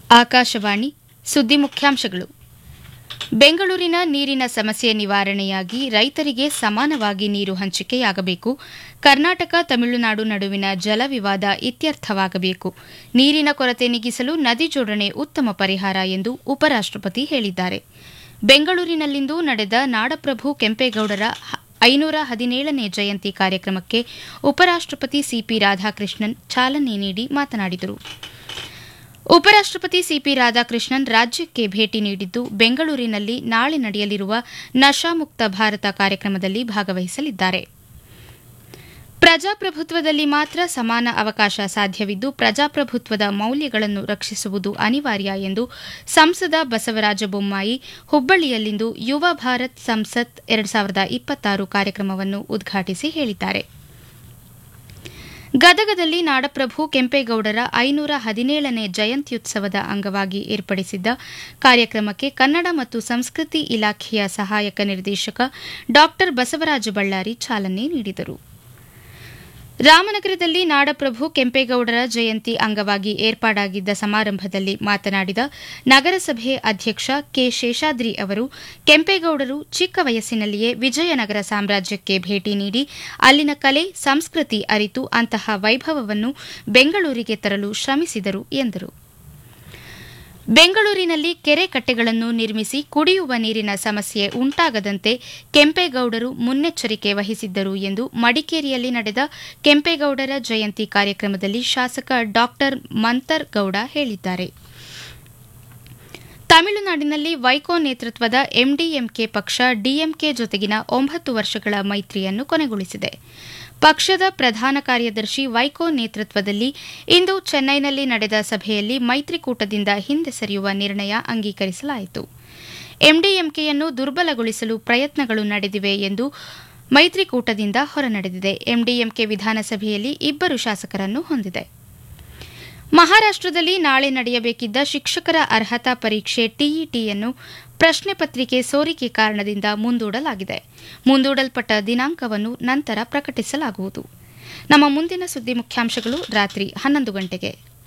ಆಕಾಶವಾಣಿ ಸುದ್ದಿ ಮುಖ್ಯಾಂಶಗಳು ಬೆಂಗಳೂರಿನ ನೀರಿನ ಸಮಸ್ಯೆ ನಿವಾರಣೆಯಾಗಿ ರೈತರಿಗೆ ಸಮಾನವಾಗಿ ನೀರು ಹಂಚಿಕೆಯಾಗಬೇಕು ಕರ್ನಾಟಕ ತಮಿಳುನಾಡು ನಡುವಿನ ಜಲ ವಿವಾದ ಇತ್ಯರ್ಥವಾಗಬೇಕು ನೀರಿನ ಕೊರತೆ ನೀಗಿಸಲು ನದಿ ಜೋಡಣೆ ಉತ್ತಮ ಪರಿಹಾರ ಎಂದು ಉಪರಾಷ್ಟಪತಿ ಹೇಳಿದ್ದಾರೆ ಬೆಂಗಳೂರಿನಲ್ಲಿಂದು ನಡೆದ ನಾಡಪ್ರಭು ಕೆಂಪೇಗೌಡರ ಐನೂರ ಹದಿನೇಳನೇ ಜಯಂತಿ ಕಾರ್ಯಕ್ರಮಕ್ಕೆ ಉಪರಾಷ್ಟಪತಿ ಸಿಪಿ ರಾಧಾಕೃಷ್ಣನ್ ಚಾಲನೆ ನೀಡಿ ಮಾತನಾಡಿದರು ಉಪರಾಷ್ಟಪತಿ ಸಿಪಿ ರಾಧಾಕೃಷ್ಣನ್ ರಾಜ್ಯಕ್ಕೆ ಭೇಟಿ ನೀಡಿದ್ದು ಬೆಂಗಳೂರಿನಲ್ಲಿ ನಾಳೆ ನಡೆಯಲಿರುವ ನಶಾಮುಕ್ತ ಭಾರತ ಕಾರ್ಯಕ್ರಮದಲ್ಲಿ ಭಾಗವಹಿಸಲಿದ್ದಾರೆ ಪ್ರಜಾಪ್ರಭುತ್ವದಲ್ಲಿ ಮಾತ್ರ ಸಮಾನ ಅವಕಾಶ ಸಾಧ್ಯವಿದ್ದು ಪ್ರಜಾಪ್ರಭುತ್ವದ ಮೌಲ್ಯಗಳನ್ನು ರಕ್ಷಿಸುವುದು ಅನಿವಾರ್ಯ ಎಂದು ಸಂಸದ ಬಸವರಾಜ ಬೊಮ್ಮಾಯಿ ಹುಬ್ಬಳ್ಳಿಯಲ್ಲಿಂದು ಯುವ ಭಾರತ್ ಸಂಸತ್ ಎರಡು ಸಾವಿರದ ಇಪ್ಪತ್ತಾರು ಕಾರ್ಯಕ್ರಮವನ್ನು ಉದ್ಘಾಟಿಸಿ ಹೇಳಿದ್ದಾರೆ ಗದಗದಲ್ಲಿ ನಾಡಪ್ರಭು ಕೆಂಪೇಗೌಡರ ಐನೂರ ಹದಿನೇಳನೇ ಜಯಂತ್ಯುತ್ಸವದ ಅಂಗವಾಗಿ ಏರ್ಪಡಿಸಿದ್ದ ಕಾರ್ಯಕ್ರಮಕ್ಕೆ ಕನ್ನಡ ಮತ್ತು ಸಂಸ್ಕೃತಿ ಇಲಾಖೆಯ ಸಹಾಯಕ ನಿರ್ದೇಶಕ ಡಾ ಬಸವರಾಜ ಬಳ್ಳಾರಿ ಚಾಲನೆ ನೀಡಿದರು ರಾಮನಗರದಲ್ಲಿ ನಾಡಪ್ರಭು ಕೆಂಪೇಗೌಡರ ಜಯಂತಿ ಅಂಗವಾಗಿ ಏರ್ಪಾಡಾಗಿದ್ದ ಸಮಾರಂಭದಲ್ಲಿ ಮಾತನಾಡಿದ ನಗರಸಭೆ ಅಧ್ಯಕ್ಷ ಕೆ ಶೇಷಾದ್ರಿ ಅವರು ಕೆಂಪೇಗೌಡರು ಚಿಕ್ಕ ವಯಸ್ಸಿನಲ್ಲಿಯೇ ವಿಜಯನಗರ ಸಾಮ್ರಾಜ್ಯಕ್ಕೆ ಭೇಟಿ ನೀಡಿ ಅಲ್ಲಿನ ಕಲೆ ಸಂಸ್ಕೃತಿ ಅರಿತು ಅಂತಹ ವೈಭವವನ್ನು ಬೆಂಗಳೂರಿಗೆ ತರಲು ಶ್ರಮಿಸಿದರು ಎಂದರು ಬೆಂಗಳೂರಿನಲ್ಲಿ ಕೆರೆ ಕಟ್ಟೆಗಳನ್ನು ನಿರ್ಮಿಸಿ ಕುಡಿಯುವ ನೀರಿನ ಸಮಸ್ಯೆ ಉಂಟಾಗದಂತೆ ಕೆಂಪೇಗೌಡರು ಮುನ್ನೆಚ್ಚರಿಕೆ ವಹಿಸಿದ್ದರು ಎಂದು ಮಡಿಕೇರಿಯಲ್ಲಿ ನಡೆದ ಕೆಂಪೇಗೌಡರ ಜಯಂತಿ ಕಾರ್ಯಕ್ರಮದಲ್ಲಿ ಶಾಸಕ ಡಾ ಮಂತರ್ ಗೌಡ ಹೇಳಿದ್ದಾರೆ ತಮಿಳುನಾಡಿನಲ್ಲಿ ವೈಕೋ ನೇತೃತ್ವದ ಎಂಡಿಎಂಕೆ ಪಕ್ಷ ಡಿಎಂಕೆ ಜೊತೆಗಿನ ಒಂಬತ್ತು ವರ್ಷಗಳ ಮೈತ್ರಿಯನ್ನು ಕೊನೆಗೊಳಿಸಿದೆ ಪಕ್ಷದ ಪ್ರಧಾನ ಕಾರ್ಯದರ್ಶಿ ವೈಕೋ ನೇತೃತ್ವದಲ್ಲಿ ಇಂದು ಚೆನ್ನೈನಲ್ಲಿ ನಡೆದ ಸಭೆಯಲ್ಲಿ ಮೈತ್ರಿಕೂಟದಿಂದ ಹಿಂದೆ ಸರಿಯುವ ನಿರ್ಣಯ ಅಂಗೀಕರಿಸಲಾಯಿತು ಎಂಡಿಎಂಕೆಯನ್ನು ದುರ್ಬಲಗೊಳಿಸಲು ಪ್ರಯತ್ನಗಳು ನಡೆದಿವೆ ಎಂದು ಮೈತ್ರಿಕೂಟದಿಂದ ಹೊರನಡೆದಿದೆ ಎಂಡಿಎಂಕೆ ವಿಧಾನಸಭೆಯಲ್ಲಿ ಇಬ್ಬರು ಶಾಸಕರನ್ನು ಹೊಂದಿದೆ ಮಹಾರಾಷ್ಟದಲ್ಲಿ ನಾಳೆ ನಡೆಯಬೇಕಿದ್ದ ಶಿಕ್ಷಕರ ಅರ್ಹತಾ ಪರೀಕ್ಷೆ ಟಿಇಟಿಯನ್ನು ಪ್ರಶ್ನೆ ಪತ್ರಿಕೆ ಸೋರಿಕೆ ಕಾರಣದಿಂದ ಮುಂದೂಡಲಾಗಿದೆ ಮುಂದೂಡಲ್ಪಟ್ಟ ದಿನಾಂಕವನ್ನು ನಂತರ ಪ್ರಕಟಿಸಲಾಗುವುದು ನಮ್ಮ ಮುಂದಿನ ಸುದ್ದಿ ಮುಖ್ಯಾಂಶಗಳು ರಾತ್ರಿ ಹನ್ನೊಂದು ಗಂಟೆಗೆ